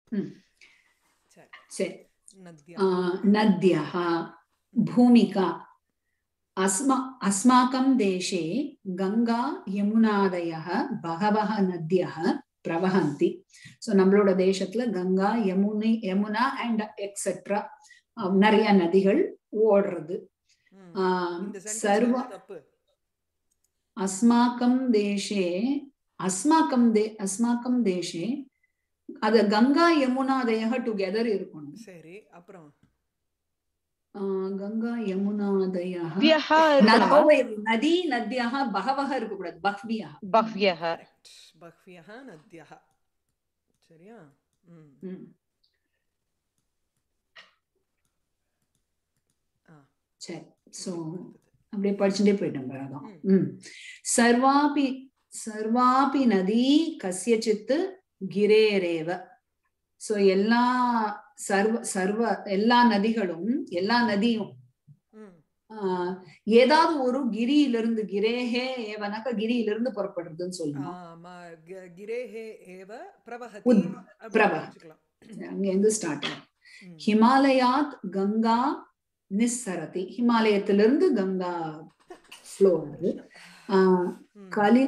ம். சரி சரி நத்யா आ, नद्यः भूमिका अस्मा अस्माकं देशे गङ्गा यमुनादयः बहवः नद्यः प्रवहन्ति ஸோ நம்மளோட தேசத்துல கங்கா யமுனை யமுனா அண்ட் எக்ஸெட்ரா நிறைய நதிகள் ஓடுறது ம். ஆஹ் இந்த sentence சர்வ வந்து தப்பு அஸ்மாக்கம் தேசே அஸ்மாக்கம் தே அஸ்மாக்கம் தேசே அது கங்கா யமுனாதயः டுகெதர் இருக்கணும் சரி அப்புறம் ஆஹ் கங்கா யமுனாதயः बह्व्यः ந- இருக்கணுமா? ஓ, நதி நத்யாக பகவக இருக்கக்கூடாது பஹ்வியா बह्व्यः Correct. பஹ்வியः நத்யः சரியா ம் ம். ஆ. சரி சோ அப்படியே படிச்சுட்டே போயிட்டோம் அதான் ம். ம் சர்வாபி சர்வாபி நதி கசியச்சித்து கிரேரேவ சோ எல்லா சர்வ சர்வ எல்லா நதிகளும் எல்லா நதியும் ம் ஆஹ் ஏதாவது ஒரு கிரியிலிருந்து கிரேஹே ஏவனாக்க கிரியிலிருந்து புறப்படுறதுன்னு சொல்லணும் ஆமா க- கிரேஹே ஏவ பிரவஹதி உத்- அப்படி பிரவஹ. வச்சுக்கலாம். அங்க இருந்து ஸ்டார்ட் ஆகும் ம். ஹிமாலயாத் கங்கா நிஸ்ஸரதி ஹிமாலயத்திலிருந்து கங்கா ஃப்ளோ ஆகுது ஆஹ் ம். கலி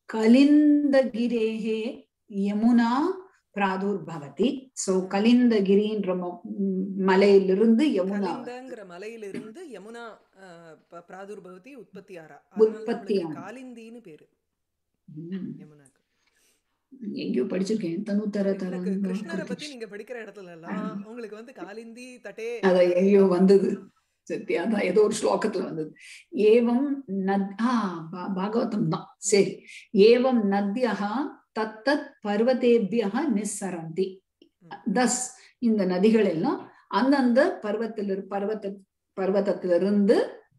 கலிந்தகிரேஹே யமுனா பிராதுர்பவதி சோ கலிந்தகிரின்ற ம- ம், மலையிலிருந்து யமுனா கலிந்தங்கிற மலையிலிருந்து யமுனா அஹ், ப- பிராதுர்பவதி உற்பத்தி ஆறா உற்பத்தி ஆறா. காலிந்தின்னு பேரு ம், யமுனாக்கு எங்கேயோ படிச்சிருக்கேன் தனுத்தர எனக்கு கிருஷ்ணரை தரம் பத்தி நீங்க படிக்கிற இடத்துல எல்லாம் உங்களுக்கு வந்து காலிந்தி தட்டே அத எங்கேயோ வந்தது சரி அதான் ஏதோ ஒரு ஸ்லோகத்துல வந்தது ஏவம் நத் ஆ பா- பாகவதம் தான் சரி ஏவம் நத்யः தத்தத் பர்வதேபியः நிஸ்ஸரந்தி தஸ் இந்த நதிகள் எல்லாம் அந்தந்த பர்வத்தில பர்வத்த பர்வதத்திலிருந்து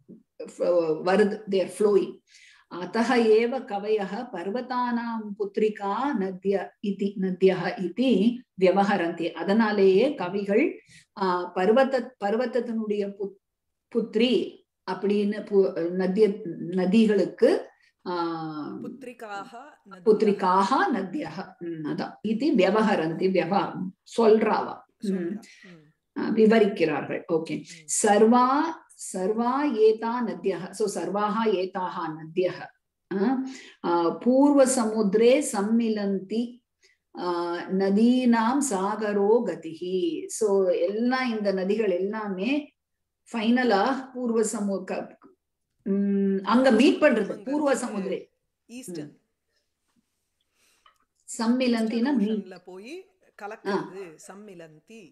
ஃப- வருது தேர் ஃப்ளோயிங் अतः एव कवयः पर्वतानां पुत्रिका नद्य इति नद्यः इति விவகரந்தி அதனாலேயே கவிகள் ஆஹ் பர்வத பர்வத்தத்தினுடைய புத்- புத்ரி அப்படின்னு பு- நதிய நதிகளுக்கு ஆஹ் புத்ரிகாக நத்யः. புத்ரிகாக நத்யः ம், அதான் இது விவகரந்தி விவா சொல்றாவா ம், சொல்றா. ம். ஆஹ் விவரிக்கிறார்கள் ஓகே ம். सर्वा सर्वा एता नद्यः सो सर्वाः एताः नद्यः अ, अ, पूर्वसमुद्रे सम्मिलन्ति अ, நதீனாம் சாகரோ கதிஹி சோ எல்லாம் இந்த நதிகள் எல்லாமே ஃபைனலா பூர்வ சமு க- உம், அங்க மீட் பண்றது பூர்வ சமுத்திரே ஈஸ்டர்ன் சம்மிலந்தினா மீட் ஓஷன்ல போய் கலக்கிறது சம்மிலந்தி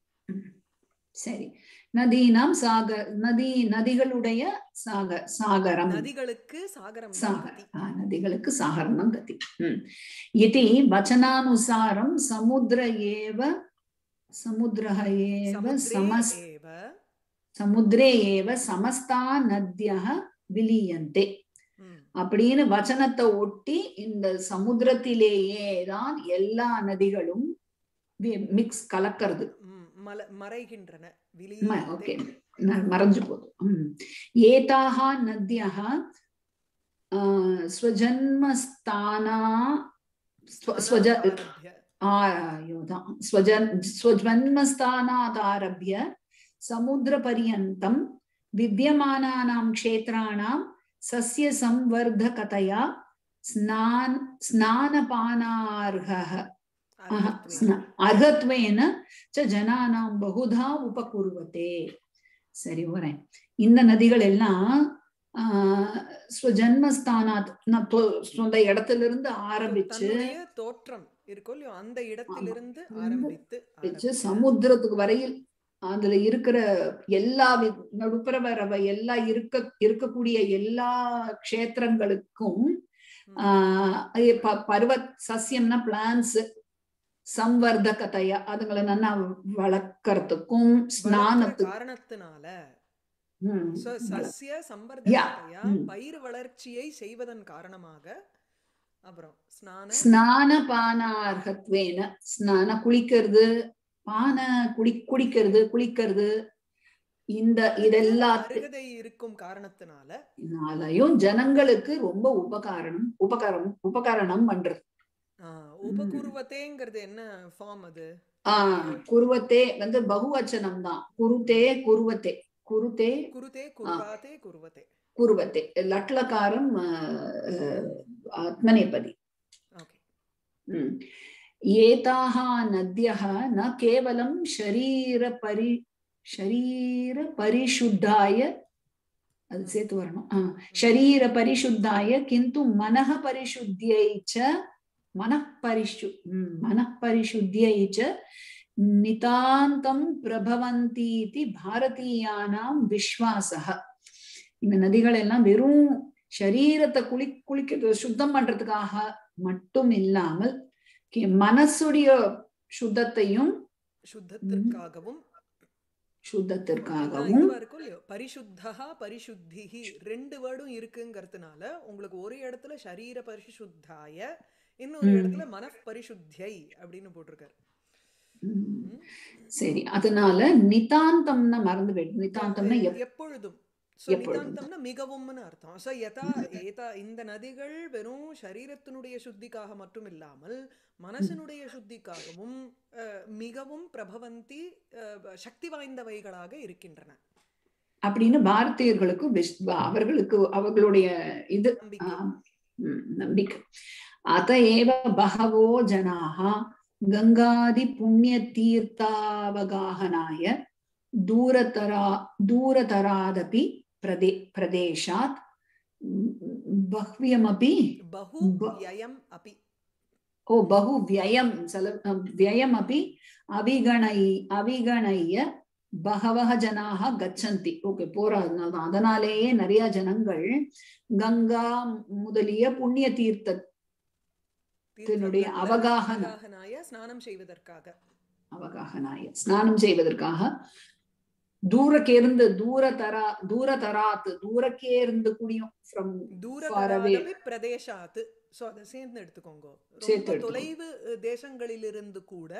சரி நதீனாம் சாகர் நதி நதிகளுடைய சாக சாகரம் நதிகளுக்கு சாகரம் சாகர் கதி. ஆ, நதிகளுக்கு சாகரணம் கதி ம். इति वचनानुसारं समुद्र एव समुद्रः एव சமுத்திரே समस् ஏவ समुद्रे एव समस्ता नद्यः விலியந்தே ம். அப்படின்னு வச்சனத்தை ஒட்டி இந்த சமுத்திரத்திலேயே தான் எல்லா நதிகளும் மிக்ஸ் கலக்கிறது ம். மல மறைகின்றன ஓகே விலியந்தே. மறைஞ்சு போதும் ம். ஏதாக நத்யः ஆ, ஸ்வஜன்மஸ்தானா ஸ்வ- ஸ்வஜ ஆரம்பிய. आयोधां स्वजन् स्वजन्मस्थानादारभ्य समुद्रपर्यन्तं विद्यमानानां क्षेत्राणां सस्यसंवर्धकतया स्नान स्नानपानार्हः अह, அர்ஹத்வே. स्न- अर्हत्वेन च जनानां बहुधा उपकुर्वते சரி வரேன் இந்த நதிகள் எல்லாம் ஆஹ் ஸ்வஜன்மஸ்தானாத் நான் தொ- சொந்த இடத்துல இருந்து ஆரம்பிச்சு தன்னுடைய தோற்றம் இருக்கும் இல்லையோ அந்த இடத்திலிருந்து ஆமா. ஆரம்பித்து வச்சு ஆரம்பித்து. சமுத்திரத்துக்கு வரையில் அதுல இருக்கிற எல்லா வி- நடுப்புற வரவ எல்லா இருக்க இருக்கக்கூடிய எல்லா க்ஷேத்திரங்களுக்கும் ம். ஆஹ் ஐய- ப- பர்வத் சசியம்னா பிளான்ஸ் சம்வர்தகத்தையா அதுங்களை நல்லா வளர்க்கறதுக்கும் வளர்க்கிற ஸ்நானத்துக்கு காரணத்தினால ம், So, வள- சஸ்ய சம்பர்தனையா ம். பயிர் வளர்ச்சியை செய்வதன் காரணமாக அப்புறம் ஸ்நான ஸ்நான பானார்ஹத்வேன ஸ்நான குளிக்கிறது பான குடி குடிக்கிறது குளிக்கிறது இந்த இதெல்லாத்து அருகதை இருக்கும் காரணத்தினால இதனாலயும் ஜனங்களுக்கு ரொம்ப உபகாரணம் உபகாரம் உபகரணம் பண்றது ஆஹ் உபகுருவத்தேங்கிறது என்ன ஃபார்ம் அது ஆஹ் குருவத்தே வந்து பகுவச்சனம் தான் குருத்தே குருவத்தே குருத்தே குருதே குருவாதே குருவத்தே குருவத்தே லட்லகாரம் ஆஹ், ஆஹ், ஆத்மநேபதி ஓகே ம். एताः नद्यः न केवलं शरीरपरि शरीरपरिशुद्धाय அது சேர்த்து வரணும் ஆ, शरीरपरिशुद्धाय किन्तु मनः परिशुद्ध्यै च मनः परिशु ம், मनः परिशुद्ध्यै च नितान्तं प्रभवन्ति इति भारतीयानां विश्वासः இந்த நதிகள் எல்லாம் வெறும் சரீரத்தை குளி குளிக்க சுத்தம் பண்றதுக்காக மட்டும் இல்லாமல் கி- மனசுடைய சுத்தத்தையும் சுத்தத்திற்காகவும் அதான் சுத்தத்திற்காகவும் இதுவா இருக்கும் இல்லையோ பரிசுத்தா பரிசுத்திஹி ரெண்டு வேர்டும் இருக்குங்கிறதுனால உங்களுக்கு ஒரு இடத்துல சரீர பரிசுத்தாய இன்னொரு ம். இடத்துல மனப் பரிசுத்தியை அப்படின்னு போட்டிருக்காரு ம், சரி அதனால நிதாந்தம்னா மறந்து போயிடு நிதாந்தம்னா எப்- எப்பொழுதும் So, எப்பொழுதும். நிதாந்தம்னா மிகவும்னு அர்த்தம் சோ யதா ஏதா இந்த நதிகள் வெறும் சரீரத்தினுடைய சுத்திக்காக மட்டும் இல்லாமல் மனசனுடைய சுத்திக்காகவும் அஹ், மிகவும் பிரபவந்தி அஹ், சக்தி வாய்ந்தவைகளாக இருக்கின்றன அப்படின்னு பாரதியர்களுக்கு விஷ்- அவர்களுக்கு அவர்களுடைய இது நம்பிக்கை ஆம், ம், நம்பிக்கை அத ஏவ பகவோ ஜனாः கங்காதி புண்ணிய தீர்த்தாவகாகனாய தூரதரா தூரதராதபி பிரதே பிரதேशात् बह्व्यमपि बहु ब- व्ययम् अपि ओ बहु व्ययं चल व्ययमपि अविगणै अविगणय्य பகவஹ ஜனாக கச்சந்தி ஓகே போறாதுனால அதனாலேயே நிறைய ஜனங்கள் கங்கா முதலிய புண்ணிய தீர்த்த தன்னுடைய தீர்த்தங்கள்ல அவகாகன அவகாகனாய ஸ்நானம் செய்வதற்காக அவகாகனாய ஸ்நானம் செய்வதற்காக தூரக்கேர்ந்து தூரதரா தூரதராத்து தூரக்கேர்ந்து கூடியும் ஃப்ரம் தூரதராதபி பிரதேசாத்து சோ அதை சேர்ந்து எடுத்துக்கோங்க சேர்த்து ரொம்ப எடுத்துக்கோங்க. தொலைவு அஹ், தேசங்களிலிருந்து கூட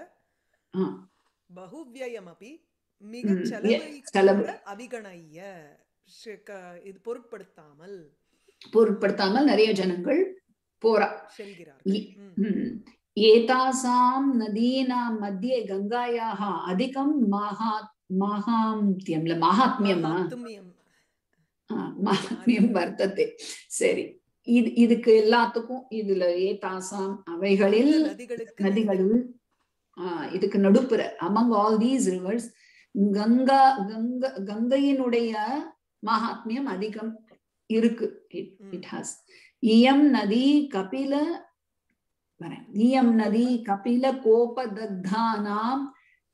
பகுவியமபி மிக ம், செலவை எ- செலவு. கூட அவிகணைய ஷ- க- இது பொருட்படுத்தாமல் பொருட்படுத்தாமல் நிறைய ஜனங்கள் போறா செல்கிறார்கள் இ- ம். ம். एतासां नदीनां मध्ये गङ्गायाः अधिकं माहा माहात्म्यं ल- माहात्म्यं आ? மகாத்மியம் ஆ, மாஹாத்மியம் வர்த்தத்தை சரி இது இதுக்கு எல்லாத்துக்கும் இதுல ஏதாசாம் அவைகளில் அந்த நதிகளுக்கு நதிகளில் ஆஹ் இதுக்கு நடுப்புற among all these rivers Ganga Ganga கங்கையினுடைய மகாத்மியம் அதிகம் இருக்கு ம். இட் ஹாஸ் இயம் நதி கபில வரேன் இயம் நதி கபில கோபதத்தானாம்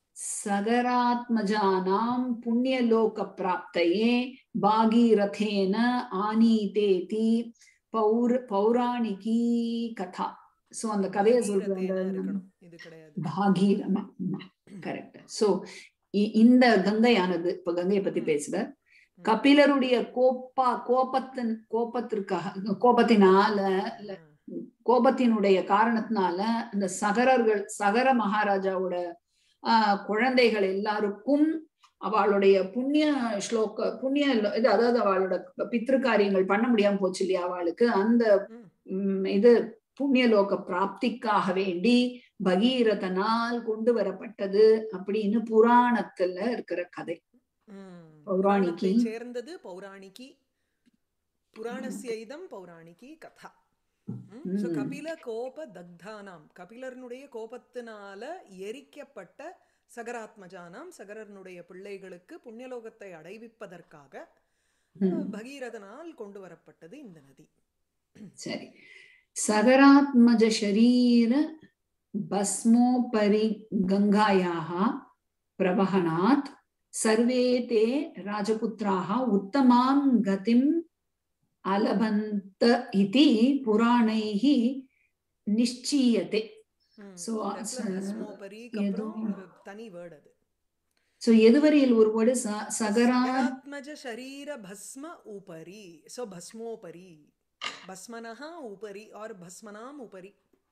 சகராத்மஜானாம் புண்ணியலோக பிராப்தயே பாகீரதேன ஆனீதேதி பௌர் பௌராணிகி கதா சோ அந்த கதையை சொல்றேன் பகீரதேனா அந்த இருக்கணும் இது கிடையாது பாகீரமா கரெக்ட் சோ இந்த கங்கையானது இப்ப கங்கையை பத்தி பேசுற கபிலருடைய கோப்பா கோபத்தின் கோபத்திற்காக கோபத்தினால இல்ல, கோபத்தினுடைய காரணத்தினால இந்த சகரர்கள் சகர மகாராஜாவோட ஆஹ் குழந்தைகள் எல்லாருக்கும் அவளுடைய புண்ணிய ஸ்லோக புண்ணிய இது அதாவது அவளோட பித்ரு காரியங்கள் பண்ண முடியாம போச்சு இல்லையா அவளுக்கு அந்த ம். ம், இது புண்ணியலோக பிராப்திக்காக வேண்டி பகீரதனால் கொண்டு வரப்பட்டது அப்படின்னு புராணத்துல இருக்கிற கதை ம். பௌராணிகி. புராணத்தைச் சேர்ந்தது பௌராணிகி புராணஸ்ய இதம் பௌராணிகி கதா ம். So, ம். கபில கோப தக்தானாம் கபிலர்னுடைய கோபத்தினால எரிக்கப்பட்ட சகராத்மஜானாம் சகரனுடைய பிள்ளைகளுக்கு புண்ணியலோகத்தை அடைவிப்பதற்காக ம். பகீரதனால் கொண்டு வரப்பட்டது இந்த நதி சரி சகராத்மஜ ஷரீர பஸ்மோபரி கங்காயாः பிரவहनात् सर्वे ते राजपुत्राः उत्तमां गतिम् अलभन्त इति पुराणैः निश्चीयते ம். So, இந்த இடத்துல uh, பஸ்மோபரிக்கு ஏதோ- அப்புறம் தனி வேர்டு அது சோ எதுவரையில் ஒரு வேர்டு சகரா சகராத்மஜ ஷரீர பஸ்ம உபரி சோ பஸ்மோபரி பஸ்மனஹ உபரி ஆர் பஸ்மனாம் உபரி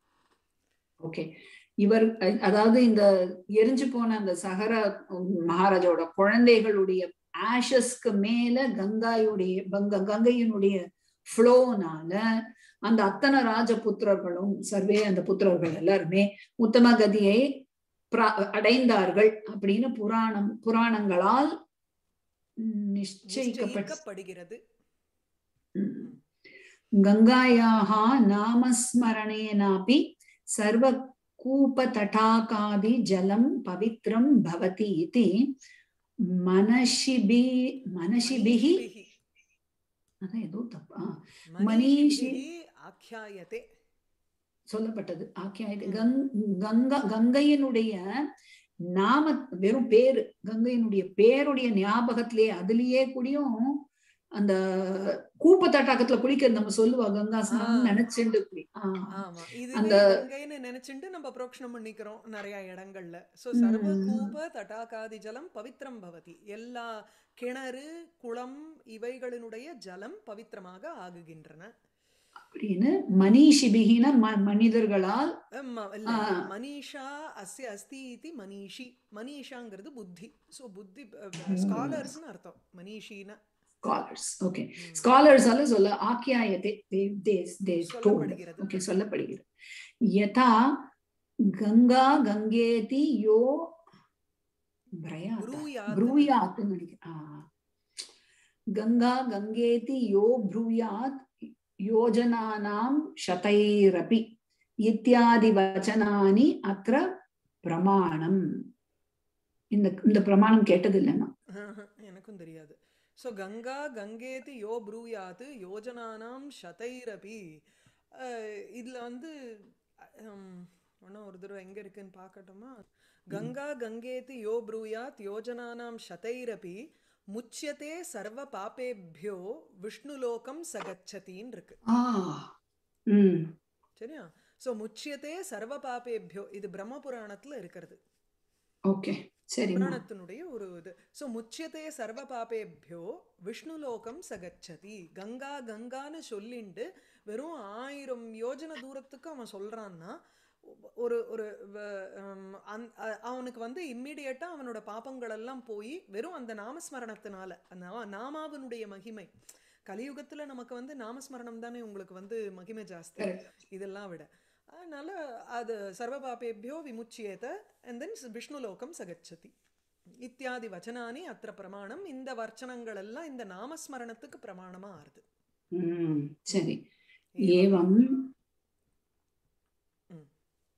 ஓகே இவர் அ- அதாவது இந்த எரிஞ்சு போன அந்த சகர உம், மகாராஜாவோட குழந்தைகளுடைய ஆஷஸ்க்கு மேல கங்காயுடைய கங்க கங்கையினுடைய ஃப்ளோனால அந்த அத்தனை ராஜபுத்திரர்களும் சர்வே அந்த புத்திரர்கள் எல்லாருமே உத்தம கதியை பிரா- அடைந்தார்கள் அப்படின்னு புராணம் புராணங்களால் நிச்சயிக்கப்பட்ட நிச்சயிக்கப்படுகிறது गङ्गायाः नामस्मरणेनापि सर्वकूपतटाकादिजलं पवित्रं भवति इति मनशिभि मनशिभिः மனிஷிபிஹி. அதான் ஏதோ தப்பா மனிஷிபிஹி ஆख्यायते சொல்லப்பட்டது ஆக்கியாயது ம். கங் கங்கா கங்கையினுடைய நாம வெறும் பேரு கங்கையினுடைய பேருடைய ஞாபகத்திலேயே அதுலயே கூடயும் அந்த கூப்ப தட்டாக்கத்துல குளிக்கிறது நம்ம சொல்லுவா கங்கா ஸ்நானம் ஆ. நினைச்சுண்டு குளி ஆஹ் ஆமா இதுவே அந்த- கங்கைன்னு நினைச்சுட்டு நம்ம புரோக்ஷணம் பண்ணிக்கிறோம் நிறைய இடங்கள்ல சோ சர்வ ம். கூப தடாகாதி ஜலம் பவித்ரம் பவதி எல்லா கிணறு குளம் இவைகளினுடைய ஜலம் பவித்திரமாக ஆகுகின்றன அப்படின்னு மனிஷிபிகின ம- மனிதர்களால் ம- இல்ல, ஆ. மனிஷா அஸ்ய அஸ்தி இதி மனிஷி மனிஷாங்கிறது புத்தி சோ புத்தி ஸ்காலர்ஸ்னு அர்த்தம் மனிஷின ஸ்காலர்ஸ் ஓகே ஸ்காலர்ஸால சொல்ல ஆக்கியாயத்தை சொல்லப்படுகிறது. ஓகே சொல்லப்படுகிறது யதா கங்கா கங்கேதி யோ பிரயாத் ப்ரூயாத். ப்ரூயாத்னு நினைக்கிறேன் ஆ. கங்கா கங்கேதி யோ ப்ரூயாத் யோஜனானாம் சதைரபி இத்தியாதி வச்சனானி அത്ര பிரமாணம் இந்த இந்த பிரமாணம் கேட்டதில்லைன்னா ஆஹா, எனக்கும் தெரியாது ஸோ கங்கா கங்கேதி யோ ப்ரூயாத் யோஜனானாம் சதைரபி அஹ், இதுல வந்து ஒன்றும் ஒரு தடவை எங்க இருக்குன்னு பார்க்கட்டுமா கங்கா கங்கேதி யோ ப்ரூயாத் யோஜனானாம் சதைரபி முச்சியதே சர்வ பாபேபியோ விஷ்ணுலோகம் சகச்சதின்னு இருக்கு ஆ ம் சரியா ஸோ முச்சியதே சர்வ பாபேபியோ இது பிரம்ம புராணத்துல இருக்கிறது ஓகே சரிம்மா புராணத்தினுடைய ஒரு இது ஸோ முச்சியதே சர்வ பாபேபியோ விஷ்ணுலோகம் சகச்சதி கங்கா கங்கான்னு சொல்லிண்டு வெறும் ஆயிரம் யோஜன தூரத்துக்கு அவன் சொல்றான்னா ஒரு ஒரு வ- ஹம், அந்த- அ- அவனுக்கு வந்து இம்மிடியட்டா அவனோட பாபங்கள் எல்லாம் போய் வெறும் அந்த நாமஸ்மரணத்தினால அந்த நாம- நாமாவினுடைய மகிமை கலியுகத்துல நமக்கு வந்து நாமஸ்மரணம் தானே உங்களுக்கு வந்து மகிமை ஜாஸ்தி Correct. இதெல்லாம் விட அதனால அது சர்வபாபேபியோ விமுச்சியேத அண்ட் தென் விஷ்ணுலோகம் சகச்சதி இத்தியாதி வச்சனானி அத்திர பிரமாணம் இந்த வர்ச்சனங்கள் எல்லாம் இந்த நாமஸ்மரணத்துக்கு பிரமாணமா ஆறுது ம் சரி ஏவம் ம்.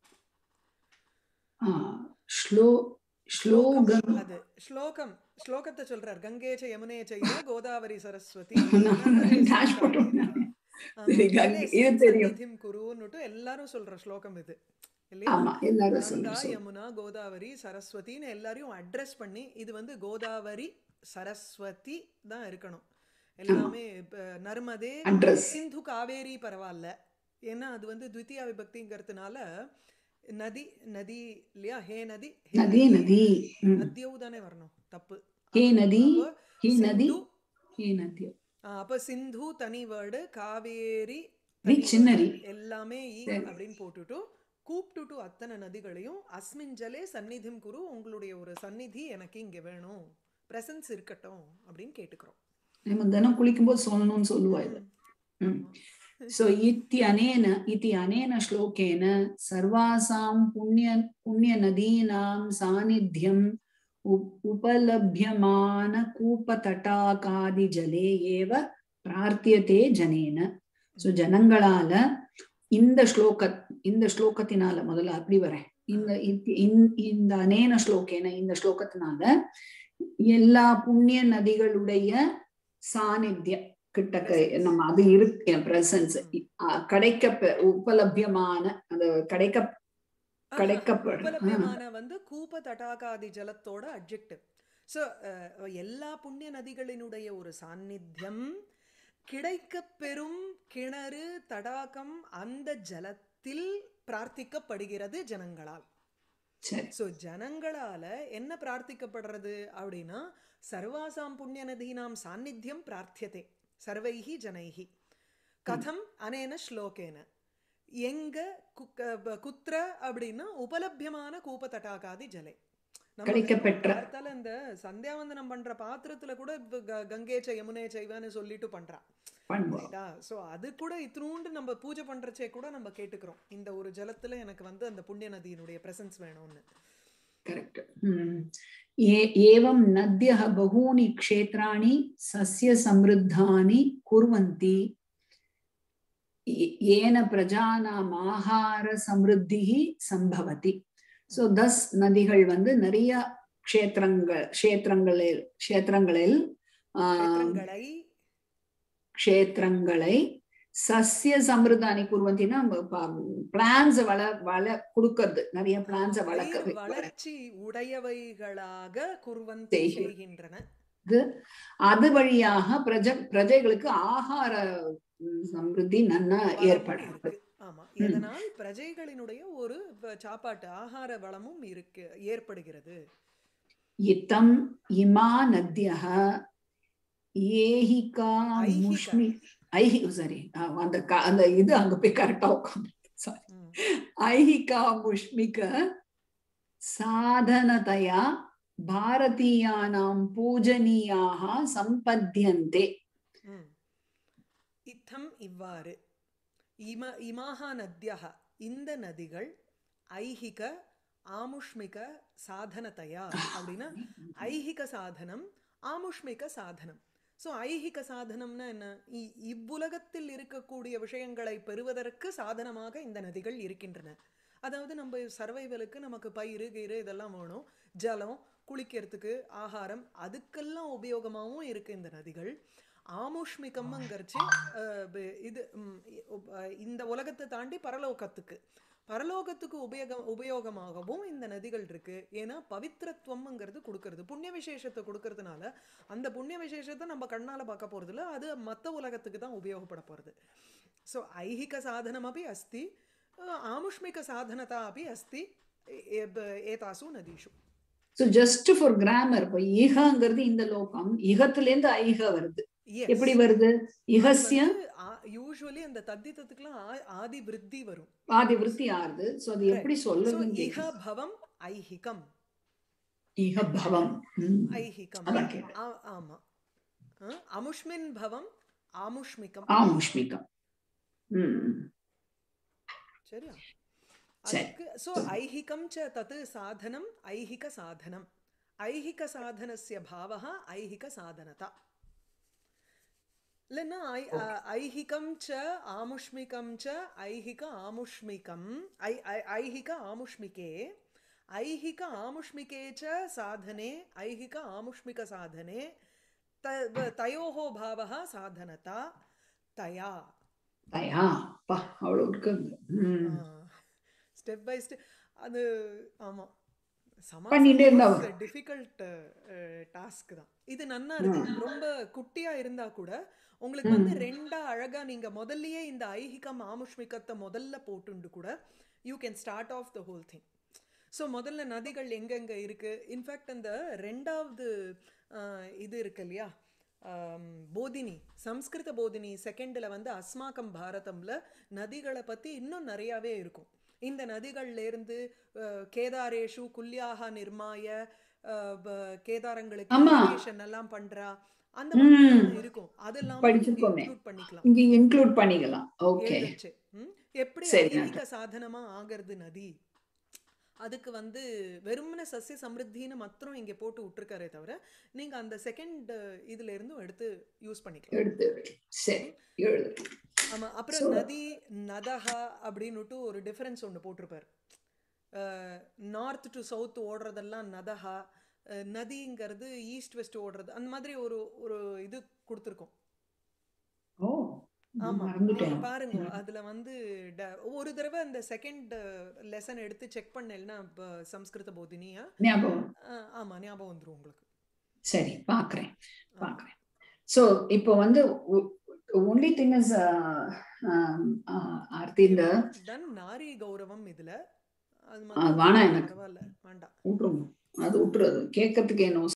ஆ, ஸ்லோ ஸ்லோகம் அது ஸ்லோகம் ஸ்லோகத்தை சொல்றார் கங்கேச்ச யமுனே செய்ய கோதாவரி சரஸ்வதி dash போட்டோம். ஆ, சரி, கங்கை- ஜலே இது தெரியும். சந்நிதிம் குருன்னுட்டு எல்லாரும் சொல்ற ஸ்லோகம் இது இல்லையா ஆமா எல்லாரும் கங்கா சொல்லுங்க யமுனா கோதாவரி சரஸ்வதின்னு எல்லாரையும் அட்ரஸ் பண்ணி இது வந்து கோதாவரி சரஸ்வதி தான் இருக்கணும் எல்லாமே இப்ப நர்மதே அட்ரஸ் சிந்து காவேரி பரவாயில்ல ஏன்னா அது வந்து த்வித்தியா விபக்திங்கிறதுனால நதி நதி இல்லையா ஹே நதி ஹே நதி நதி ம். நதியவு தானே வரணும் தப்பு ஹே நதி அப்போ ஹே நதி சிந்து, ஹே நதி ஆ, அப்ப சிந்து தனி வேர்டு காவேரி ரி தனி சின்ன word. ரி. எல்லாமே ஈ சரி. அப்படின்னு போட்டுட்டு கூப்பிட்டுட்டு அத்தனை நதிகளையும் அஸ்மின் ஜலே சந்நிதிம் குரு உங்களுடைய ஒரு சந்நிதி எனக்கு இங்க வேணும் பிரசன்ஸ் இருக்கட்டும் அப்படின்னு கேட்டுக்கிறோம் நம்ம தினம் குளிக்கும்போது சொல்லணும்னு சொல்லுவா இவ ம். सो इत्यनेन इति अनेन श्लोकेन सर्वासां पुण्य पुण्यनदीनां सान्निध्यम् उप- उपलभ्यमानकूपतटाकादिजले एव பிரார்த்தியதே ஜனேன ஸோ ஜனங்களால இந்த ஸ்லோக இந்த ஸ்லோகத்தினால முதல்ல அப்படி வரேன் இந்த இத்- இந்த- இந்த அனேன ஸ்லோகேன இந்த ஸ்லோகத்தினால எல்லா புண்ணிய நதிகளுடைய சாநித்தியம் கிட்டக்க நம்ம அது இருக்கு பிரசன்ஸ் கிடைக்க உபலபியமான அது கிடைக்க கிடைக்கப்படும் உபலபியமான வந்து கூப தடாகாதி ஜலத்தோட அட்ஜெக்டிவ் ஸோ எல்லா புண்ணிய நதிகளினுடைய ஒரு சாநித்தியம் கிடைக்கப் பெறும் கிணறு தடாகம் அந்த ஜலத்தில் பிரார்த்திக்கப்படுகிறது ஜனங்களால் சரி ஸோ ஜனங்களால என்ன பிரார்த்திக்கப்படுறது அப்படின்னா சர்வாசாம் புண்ணிய நதீனாம் சாநித்தியம் பிரார்த்தியதே சர்வைஹி ஜனைஹி கதம் அனேன ஸ்லோகேன எங்க கு- க- ப- குத்ர அப்படின்னா உபலபியமான கூப தடாகாதி ஜலை நம்ம கிடைக்கப்பெற்ற. வெறும் பார்த்தால இந்த சந்தியாவந்தனம் பண்ற பாத்திரத்துல கூட இப்ப க- கங்கே ச யமுனே செய்வான்னு சொல்லிட்டு பண்றான் பண்ணுவோம் ரைட்டா சோ அது கூட இத்தினூண்டு நம்ம பூஜை பண்றச்சே கூட நம்ம கேட்டுக்கிறோம் இந்த ஒரு ஜலத்துல எனக்கு வந்து அந்த புண்ணிய நதியினுடைய பிரசன்ஸ் வேணும்னு करेक्ट् एवं नद्यः बहूनि क्षेत्राणि सस्यसमृद्धानि कुर्वन्ति ये- येन प्रजानाम् आहारसमृद्धिः सम्भवति ஸோ தஸ் நதிகள் வந்து நிறைய க்ஷேத்திரங்கள் க்ஷேத்திரங்களில் க்ஷேத்திரங்களில் ஆஹ், க்ஷேத்திரங்களை க்ஷேத்திரங்களை சஸ்ய சமிருதானி குருவந்தினா பிளான்ஸ் வள வள கொடுக்கறது நிறைய பிளான்ஸ வளர்க்க பயிர் வளர்ச்சி உடையவைகளாக குர்வந்தி செய்கிற- செய்கின்றன அது வழியாக பிரஜ பிரஜைகளுக்கு ஆகார ம், சமிருத்தி நன்னா வளமும் ஏற்படுறது இருக்கு ஆமா இதனால் பிரஜைகளினுடைய ஒரு ப- சாப்பாட்டு ஆகார வளமும் இருக்கு ஏற்படுகிறது இத்தம் இமா நத்யः ஏஹிகா ஐஹிக. முஷ்மி ஐஹி சாரி அந்த க- அந்த இது அங்க போய் கரெக்டா உட்காந்து சாரி ம். ஐஹிகா முஷ்மிக சாதனதயா பாரதீயானாம் பூஜனீயாக சம்பத்யந்தே ம். இத்தம் இவ்வாறு இம இமாக நத்யः இந்த நதிகள் ஐஹிக ஆமுஷ்மிக சாதனத்தையா அப்படின்னா ஐஹிக சாதனம் ஆமுஷ்மிக சாதனம் ஸோ ஐஹிக சாதனம்னா என்ன இ- இவ்வுலகத்தில் இருக்கக்கூடிய விஷயங்களை பெறுவதற்கு சாதனமாக இந்த நதிகள் இருக்கின்றன அதாவது நம்ம சர்வைவலுக்கு நமக்கு பயிர் கீரு இதெல்லாம் வேணும் ஜலம் குளிக்கிறதுக்கு ஆகாரம் அதுக்கெல்லாம் உபயோகமாகவும் இருக்கு இந்த நதிகள் ஆமுஷ்மிகம்ங்கிறச்சு அஹ், ப- இது ம், இ- உப்- அஹ், இந்த உலகத்தை தாண்டி பரலோகத்துக்கு பரலோகத்துக்கு உபயோக உபயோகமாகவும் இந்த நதிகள் இருக்கு ஏன்னா பவித்திரத்துவம்ங்கிறது கொடுக்கறது புண்ணிய விசேஷத்தை கொடுக்கறதுனால அந்த புண்ணிய விசேஷத்தை நம்ம கண்ணால பார்க்க போறதில்ல அது மத்த உலகத்துக்கு தான் உபயோகப்பட போறது ஸோ ஐஹிக சாதனம் அப்படி அஸ்தி அஹ், ஆமுஷ்மிக சாதனதா அப்படி அஸ்தி ஏ- ஏ- ஏதாசு நதீஷு ஸோ ஜஸ்ட் ஃபார் கிராமர் இப்போ ஈகங்கிறது இந்த லோகம் ஈகத்துல இருந்து ஐக வருது Yes. எப்படி வருது இகஸ்ய யூஸ்வலி அந்த தத்தித்தத்துக்குலாம் ஆ- ஆதி விருத்தி வரும் ஆதி விருத்தி ஆறுது ஸோ அது எப்படி ஸோ சொல்லுதுன்னு இஹ கேக்குது. பவம் ஐஹிகம் இக பவம் ம். ஐஹிகம் அதான் கேட்டேன். ஆ- ஆமா அஹ், அமுஷ்மின் பவம் ஆமுஷ்மிகம் ஆமுஷ்மிகம் ம் சரியா சரி. அதுக்கு சோ ஐஹிகம் ச தத் சாதனம் ஐஹிக சாதனம் ஐஹிக சாதனஸ்ய பாவः ஐஹிக சாதனதா இல்லைன்னா ஐ- அ- ஐஹிகம் ச ஆமுஷ்மிகம் ச ஐஹிக ஆமுஷ்மிகம் ஐ ஐ- ஐஹிக ஆமுஷ்மிகே ஐஹிக ஆமுஷ்மிகே ச சாதனே ஐஹிக ஆமுஷ்மிக சாதனே த தயோः பாவः சாதனதா தயா தயா பா அவ்வளவு இருக்குது ம் ஸ்டெப் பை ஸ்டெப் அது ஆமா பண்ணிட்டே இருந்தா டிஃபிகல்ட் டாஸ்க் தான் இது நன்னா இருக்கு ரொம்ப குட்டியா இருந்தா கூட உங்களுக்கு ம். வந்து ரெண்டா அழகா நீங்க முதல்லயே இந்த ஐஹிகம் ஆமுஷ்மிகத்தை முதல்ல போட்டுண்டு கூட you can start off the whole thing so முதல்ல நதிகள் எங்கெங்க இருக்கு இன்ஃபேக்ட் அந்த ரெண்டாவது அஹ், இது இருக்கு இல்லையா ஆம், போதினி சம்ஸ்கிருத போதினி செகண்டில் வந்து அஸ்மாக்கம் பாரதம்ல நதிகளை பத்தி இன்னும் நிறையாவே இருக்கும் இந்த நதிகள்ல இருந்து அஹ், கேதாரேஷு குல்யாக நிர்மாய அஹ், ப- கேதாரங்களுக்கு ஆமா. irrigation எல்லாம் பண்றா அந்த மாதிரி ம். எல்லாம் இருக்கும் அதெல்லாம் படிச்சிருக்கோமே. இன்க்ளூட் பண்ணிக்கலாம் இங்க இன்க்ளூட் பண்ணிக்கலாம் ஓகே எழுதச்சு ம்? எப்படி சரி, ஐதீக சாதனமா ஆகிறது நதி அதுக்கு வந்து வெறுமன சசிய சமிருத்தின்னு மாத்திரம் இங்க போட்டு விட்டுருக்காரே தவிர நீங்க அந்த செகண்ட் இதுல இருந்தும் எடுத்து யூஸ் பண்ணிக்கலாம் எடுத்து சரி எழுது ஆமா அப்புறம் So- நதி நதஹா அப்படின்னுட்டு ஒரு டிஃபரன்ஸ் ஒன்று போட்டிருப்பார் நார்த் டு சவுத் ஓடுறதெல்லாம் நதஹா அஹ், நதிங்கிறது ஈஸ்ட் வெஸ்ட் ஓடுறது அந்த மாதிரி ஒரு ஒரு இது கொடுத்துருக்கோம் ஓ ஆமா மறந்துட்டேன் நீங்க பாருங்க அதுல வந்து ட- ஒரு தடவை அந்த செகண்ட் லெசன் எடுத்து செக் பண்ணேன்னா இப்ப சம்ஸ்கிருத போதினியா ஞாபகம் அஹ், ஆமா ஞாபகம் வந்துரும் உங்களுக்கு சரி பாக்குறேன் பாக்குறேன் சோ இப்போ வந்து ஒன்லி திங் இஸ் ஆர்த்தி இந்த டன் நாரி கௌரவம் இதுல அது ஆ, வேணாம் மாதிரி எனக்கு. பரவாயில்ல வேண்டாம் விட்டுருங்க அது விட்டுறது கேட்கறதுக்கு என்ன